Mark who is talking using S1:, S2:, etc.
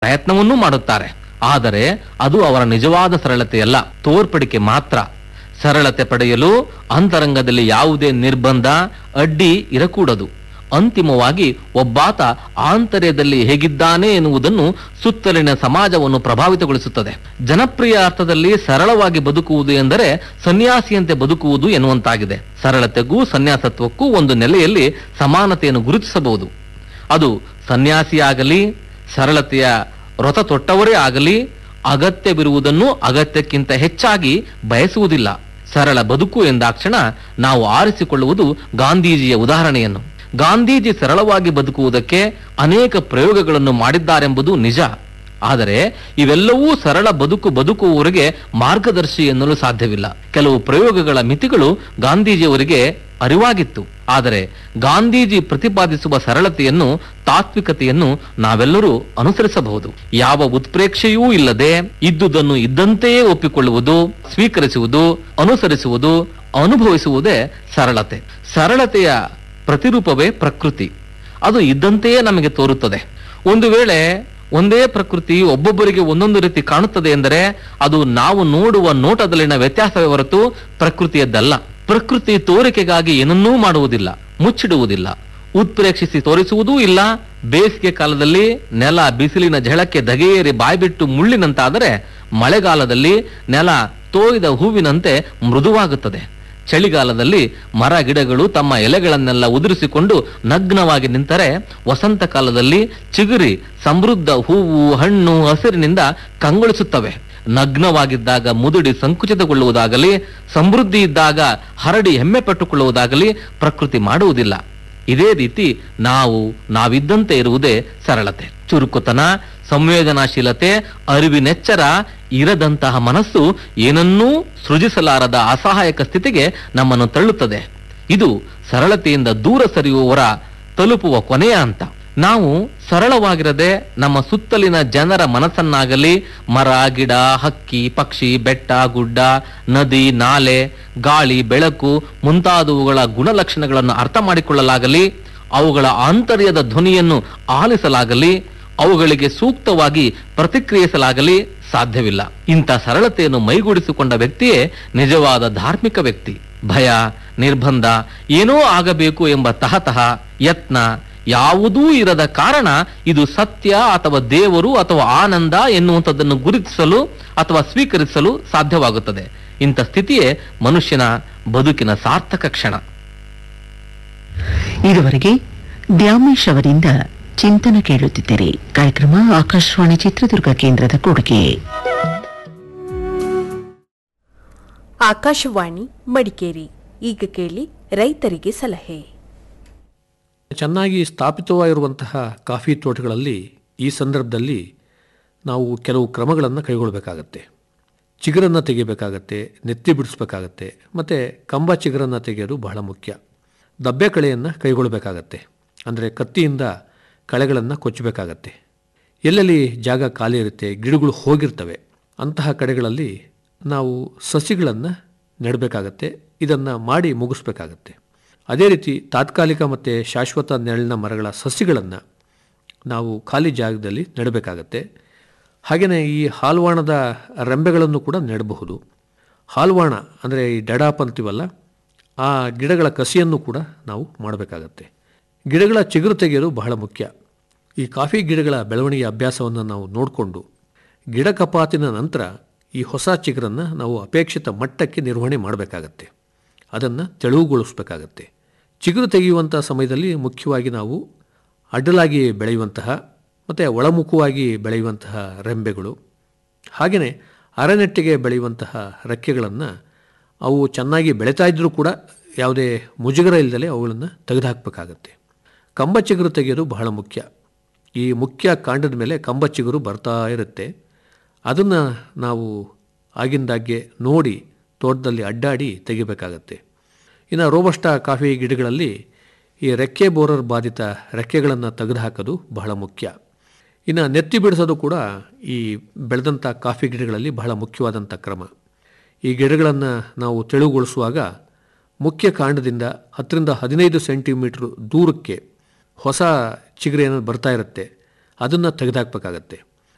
S1: ಪ್ರಯತ್ನವನ್ನೂ ಮಾಡುತ್ತಾರೆ ಆದರೆ ಅದು ಅವರ ನಿಜವಾದ ಸರಳತೆಯಲ್ಲ ತೋರ್ಪಡಿಕೆ ಮಾತ್ರ ಸರಳತೆ ಪಡೆಯಲು ಅಂತರಂಗದಲ್ಲಿ ಯಾವುದೇ ನಿರ್ಬಂಧ ಅಡ್ಡಿ ಇರಕೂಡದು ಅಂತಿಮವಾಗಿ ಒಬ್ಬಾತ ಆಂತರ್ಯದಲ್ಲಿ ಹೇಗಿದ್ದಾನೆ ಎನ್ನುವುದನ್ನು ಸುತ್ತಲಿನ ಸಮಾಜವನ್ನು ಪ್ರಭಾವಿತಗೊಳಿಸುತ್ತದೆ ಜನಪ್ರಿಯ ಅರ್ಥದಲ್ಲಿ ಸರಳವಾಗಿ ಬದುಕುವುದು ಎಂದರೆ ಸನ್ಯಾಸಿಯಂತೆ ಬದುಕುವುದು ಎನ್ನುವಂತಾಗಿದೆ ಸರಳತೆಗೂ ಸನ್ಯಾಸತ್ವಕ್ಕೂ ಒಂದು ನೆಲೆಯಲ್ಲಿ ಸಮಾನತೆಯನ್ನು ಗುರುತಿಸಬಹುದು ಅದು ಸನ್ಯಾಸಿಯಾಗಲಿ ಸರಳತೆಯ ವ್ರತ ತೊಟ್ಟವರೇ ಆಗಲಿ ಅಗತ್ಯವಿರುವುದನ್ನು ಅಗತ್ಯಕ್ಕಿಂತ ಹೆಚ್ಚಾಗಿ ಬಯಸುವುದಿಲ್ಲ ಸರಳ ಬದುಕು ಎಂದಾಕ್ಷಣ ನಾವು ಆರಿಸಿಕೊಳ್ಳುವುದು ಗಾಂಧೀಜಿಯ ಉದಾಹರಣೆಯನ್ನು ಗಾಂಧೀಜಿ ಸರಳವಾಗಿ ಬದುಕುವುದಕ್ಕೆ ಅನೇಕ ಪ್ರಯೋಗಗಳನ್ನು ಮಾಡಿದ್ದಾರೆಂಬುದು ನಿಜ ಆದರೆ ಇವೆಲ್ಲವೂ ಸರಳ ಬದುಕು ಬದುಕುವವರಿಗೆ ಮಾರ್ಗದರ್ಶಿ ಎನ್ನಲು ಸಾಧ್ಯವಿಲ್ಲ ಕೆಲವು ಪ್ರಯೋಗಗಳ ಮಿತಿಗಳು ಗಾಂಧೀಜಿಯವರಿಗೆ ಅರಿವಾಗಿತ್ತು ಆದರೆ ಗಾಂಧೀಜಿ ಪ್ರತಿಪಾದಿಸುವ ಸರಳತೆಯನ್ನು ತಾತ್ವಿಕತೆಯನ್ನು ನಾವೆಲ್ಲರೂ ಅನುಸರಿಸಬಹುದು ಯಾವ ಉತ್ಪ್ರೇಕ್ಷೆಯೂ ಇಲ್ಲದೆ ಇದ್ದುದನ್ನು ಇದ್ದಂತೆಯೇ ಒಪ್ಪಿಕೊಳ್ಳುವುದು ಸ್ವೀಕರಿಸುವುದು ಅನುಸರಿಸುವುದು ಅನುಭವಿಸುವುದೇ ಸರಳತೆ ಸರಳತೆಯ ಪ್ರತಿರೂಪವೇ ಪ್ರಕೃತಿ ಅದು ಇದ್ದಂತೆಯೇ ನಮಗೆ ತೋರುತ್ತದೆ ಒಂದು ವೇಳೆ ಒಂದೇ ಪ್ರಕೃತಿ ಒಬ್ಬೊಬ್ಬರಿಗೆ ಒಂದೊಂದು ರೀತಿ ಕಾಣುತ್ತದೆ ಎಂದರೆ ಅದು ನಾವು ನೋಡುವ ನೋಟದಲ್ಲಿನ ವ್ಯತ್ಯಾಸವೇ ಹೊರತು ಪ್ರಕೃತಿಯದ್ದಲ್ಲ ಪ್ರಕೃತಿ ತೋರಿಕೆಗಾಗಿ ಏನನ್ನೂ ಮಾಡುವುದಿಲ್ಲ ಮುಚ್ಚಿಡುವುದಿಲ್ಲ ಉತ್ಪ್ರೇಕ್ಷಿಸಿ ತೋರಿಸುವುದೂ ಇಲ್ಲ ಬೇಸಿಗೆ ಕಾಲದಲ್ಲಿ ನೆಲ ಬಿಸಿಲಿನ ಝಳಕ್ಕೆ ದಗೆಯೇರಿ ಬಾಯ್ಬಿಟ್ಟು ಮುಳ್ಳಿನಂತಾದರೆ ಮಳೆಗಾಲದಲ್ಲಿ ನೆಲ ತೋಯ್ದ ಹೂವಿನಂತೆ ಮೃದುವಾಗುತ್ತದೆ ಚಳಿಗಾಲದಲ್ಲಿ ಮರ ಗಿಡಗಳು ತಮ್ಮ ಎಲೆಗಳನ್ನೆಲ್ಲ ಉದುರಿಸಿಕೊಂಡು ನಗ್ನವಾಗಿ ನಿಂತರೆ ವಸಂತ ಕಾಲದಲ್ಲಿ ಚಿಗುರಿ ಸಮೃದ್ಧ ಹೂವು ಹಣ್ಣು ಹಸಿರಿನಿಂದ ಕಂಗೊಳಿಸುತ್ತವೆ ನಗ್ನವಾಗಿದ್ದಾಗ ಮುದುಡಿ ಸಂಕುಚಿತಗೊಳ್ಳುವುದಾಗಲಿ ಸಮೃದ್ಧಿ ಇದ್ದಾಗ ಹರಡಿ ಹೆಮ್ಮೆ ಪಟ್ಟುಕೊಳ್ಳುವುದಾಗಲಿ ಪ್ರಕೃತಿ ಮಾಡುವುದಿಲ್ಲ ಇದೇ ರೀತಿ ನಾವು ನಾವಿದ್ದಂತೆ ಇರುವುದೇ ಸರಳತೆ ಚುರುಕುತನ ಸಂವೇದನಾಶೀಲತೆ ಅರಿವಿನೆಚ್ಚರ ಇರದಂತಹ ಮನಸ್ಸು ಏನನ್ನೂ ಸೃಜಿಸಲಾರದ ಅಸಹಾಯಕ ಸ್ಥಿತಿಗೆ ನಮ್ಮನ್ನು ತಳ್ಳುತ್ತದೆ ಇದು ಸರಳತೆಯಿಂದ ದೂರ ಸರಿಯುವವರ ತಲುಪುವ ಕೊನೆಯ ಹಂತ ನಾವು ಸರಳವಾಗಿರದೆ ನಮ್ಮ ಸುತ್ತಲಿನ ಜನರ ಮನಸ್ಸನ್ನಾಗಲಿ ಮರ ಗಿಡ ಹಕ್ಕಿ ಪಕ್ಷಿ ಬೆಟ್ಟ ಗುಡ್ಡ ನದಿ ನಾಲೆ ಗಾಳಿ ಬೆಳಕು ಮುಂತಾದವುಗಳ ಗುಣಲಕ್ಷಣಗಳನ್ನು ಅರ್ಥ ಮಾಡಿಕೊಳ್ಳಲಾಗಲಿ ಅವುಗಳ ಆಂತರ್ಯದ ಧ್ವನಿಯನ್ನು ಆಲಿಸಲಾಗಲಿ ಅವುಗಳಿಗೆ ಸೂಕ್ತವಾಗಿ ಪ್ರತಿಕ್ರಿಯಿಸಲಾಗಲಿ ಸಾಧ್ಯವಿಲ್ಲ ಇಂಥ ಸರಳತೆಯನ್ನು ಮೈಗೂಡಿಸಿಕೊಂಡ ವ್ಯಕ್ತಿಯೇ ನಿಜವಾದ ಧಾರ್ಮಿಕ ವ್ಯಕ್ತಿ ಭಯ ನಿರ್ಬಂಧ ಏನೋ ಆಗಬೇಕು ಎಂಬ ತಹತಃ ಯತ್ನ ಯಾವುದೂ ಇರದ ಕಾರಣ ಇದು ಸತ್ಯ ಅಥವಾ ದೇವರು ಅಥವಾ ಆನಂದ ಎನ್ನುವಂಥದ್ದನ್ನು ಗುರುತಿಸಲು ಅಥವಾ ಸ್ವೀಕರಿಸಲು ಸಾಧ್ಯವಾಗುತ್ತದೆ ಇಂಥ ಸ್ಥಿತಿಯೇ ಮನುಷ್ಯನ ಬದುಕಿನ ಸಾರ್ಥಕ ಕ್ಷಣ
S2: ಇದುವರೆಗೆ ದ್ಯಾಮೇಶ್ ಅವರಿಂದ ಚಿಂತನ ಕೇಳುತ್ತಿದ್ದೀರಿ ಕಾರ್ಯಕ್ರಮ ಆಕಾಶವಾಣಿ ಚಿತ್ರದುರ್ಗ ಕೇಂದ್ರದ ಕೊಡುಗೆ
S3: ಆಕಾಶವಾಣಿ ಮಡಿಕೇರಿ ಈಗ ಕೇಳಿ ರೈತರಿಗೆ ಸಲಹೆ
S4: ಚೆನ್ನಾಗಿ ಸ್ಥಾಪಿತವಾಗಿರುವಂತಹ ಕಾಫಿ ತೋಟಗಳಲ್ಲಿ ಈ ಸಂದರ್ಭದಲ್ಲಿ ನಾವು ಕೆಲವು ಕ್ರಮಗಳನ್ನು ಕೈಗೊಳ್ಳಬೇಕಾಗತ್ತೆ ಚಿಗುರನ್ನು ತೆಗಿಬೇಕಾಗತ್ತೆ ನೆತ್ತಿ ಬಿಡಿಸ್ಬೇಕಾಗತ್ತೆ ಮತ್ತು ಕಂಬ ಚಿಗುರನ್ನು ತೆಗೆಯೋದು ಬಹಳ ಮುಖ್ಯ ದಬ್ಬೆ ಕಳೆಯನ್ನು ಕೈಗೊಳ್ಳಬೇಕಾಗತ್ತೆ ಅಂದರೆ ಕತ್ತಿಯಿಂದ ಕಳೆಗಳನ್ನು ಕೊಚ್ಚಬೇಕಾಗತ್ತೆ ಎಲ್ಲೆಲ್ಲಿ ಜಾಗ ಖಾಲಿ ಇರುತ್ತೆ ಗಿಡಗಳು ಹೋಗಿರ್ತವೆ ಅಂತಹ ಕಡೆಗಳಲ್ಲಿ ನಾವು ಸಸಿಗಳನ್ನು ನೆಡಬೇಕಾಗತ್ತೆ ಇದನ್ನು ಮಾಡಿ ಮುಗಿಸ್ಬೇಕಾಗತ್ತೆ ಅದೇ ರೀತಿ ತಾತ್ಕಾಲಿಕ ಮತ್ತು ಶಾಶ್ವತ ನೆರಳಿನ ಮರಗಳ ಸಸಿಗಳನ್ನು ನಾವು ಖಾಲಿ ಜಾಗದಲ್ಲಿ ನೆಡಬೇಕಾಗತ್ತೆ ಹಾಗೆಯೇ ಈ ಹಾಲ್ವಾಣದ ರೆಂಬೆಗಳನ್ನು ಕೂಡ ನೆಡಬಹುದು ಹಾಲ್ವಾಣ ಅಂದರೆ ಈ ಡಡಾಪ್ ಅಂತೀವಲ್ಲ ಆ ಗಿಡಗಳ ಕಸಿಯನ್ನು ಕೂಡ ನಾವು ಮಾಡಬೇಕಾಗತ್ತೆ ಗಿಡಗಳ ಚಿಗುರು ತೆಗೆಯೋದು ಬಹಳ ಮುಖ್ಯ ಈ ಕಾಫಿ ಗಿಡಗಳ ಬೆಳವಣಿಗೆ ಅಭ್ಯಾಸವನ್ನು ನಾವು ನೋಡಿಕೊಂಡು ಗಿಡ ಕಪಾತಿನ ನಂತರ ಈ ಹೊಸ ಚಿಗುರನ್ನು ನಾವು ಅಪೇಕ್ಷಿತ ಮಟ್ಟಕ್ಕೆ ನಿರ್ವಹಣೆ ಮಾಡಬೇಕಾಗತ್ತೆ ಅದನ್ನು ತೆಳುವುಗೊಳಿಸಬೇಕಾಗತ್ತೆ ಚಿಗುರು ತೆಗೆಯುವಂಥ ಸಮಯದಲ್ಲಿ ಮುಖ್ಯವಾಗಿ ನಾವು ಅಡ್ಡಲಾಗಿ ಬೆಳೆಯುವಂತಹ ಮತ್ತು ಒಳಮುಖವಾಗಿ ಬೆಳೆಯುವಂತಹ ರೆಂಬೆಗಳು ಹಾಗೆಯೇ ಅರೆನೆಟ್ಟಿಗೆ ಬೆಳೆಯುವಂತಹ ರೆಕ್ಕೆಗಳನ್ನು ಅವು ಚೆನ್ನಾಗಿ ಬೆಳೀತಾ ಇದ್ದರೂ ಕೂಡ ಯಾವುದೇ ಮುಜುಗರ ಇಲ್ಲದೆ ಅವುಗಳನ್ನು ತೆಗೆದುಹಾಕಬೇಕಾಗತ್ತೆ ಕಂಬ ಚಿಗುರು ತೆಗೆಯೋದು ಬಹಳ ಮುಖ್ಯ ಈ ಮುಖ್ಯ ಕಾಂಡದ ಮೇಲೆ ಕಂಬ ಚಿಗುರು ಬರ್ತಾ ಇರುತ್ತೆ ಅದನ್ನು ನಾವು ಆಗಿಂದಾಗ್ಗೆ ನೋಡಿ ತೋಟದಲ್ಲಿ ಅಡ್ಡಾಡಿ ತೆಗಿಬೇಕಾಗತ್ತೆ ಇನ್ನು ರೋಬಸ್ಟ ಕಾಫಿ ಗಿಡಗಳಲ್ಲಿ ಈ ರೆಕ್ಕೆ ಬೋರರ್ ಬಾಧಿತ ರೆಕ್ಕೆಗಳನ್ನು ತೆಗೆದುಹಾಕೋದು ಬಹಳ ಮುಖ್ಯ ಇನ್ನು ನೆತ್ತಿ ಬಿಡಿಸೋದು ಕೂಡ ಈ ಬೆಳೆದಂಥ ಕಾಫಿ ಗಿಡಗಳಲ್ಲಿ ಬಹಳ ಮುಖ್ಯವಾದಂಥ ಕ್ರಮ ಈ ಗಿಡಗಳನ್ನು ನಾವು ತೆಳುಗೊಳಿಸುವಾಗ ಮುಖ್ಯ ಕಾಂಡದಿಂದ ಹತ್ತರಿಂದ ಹದಿನೈದು ಸೆಂಟಿಮೀಟ್ರ್ ದೂರಕ್ಕೆ ಹೊಸ ಚಿಗುರು ಏನಾದ್ರು ಬರ್ತಾ ಇರುತ್ತೆ ಅದನ್ನು ತೆಗೆದುಹಾಕಬೇಕಾಗತ್ತೆ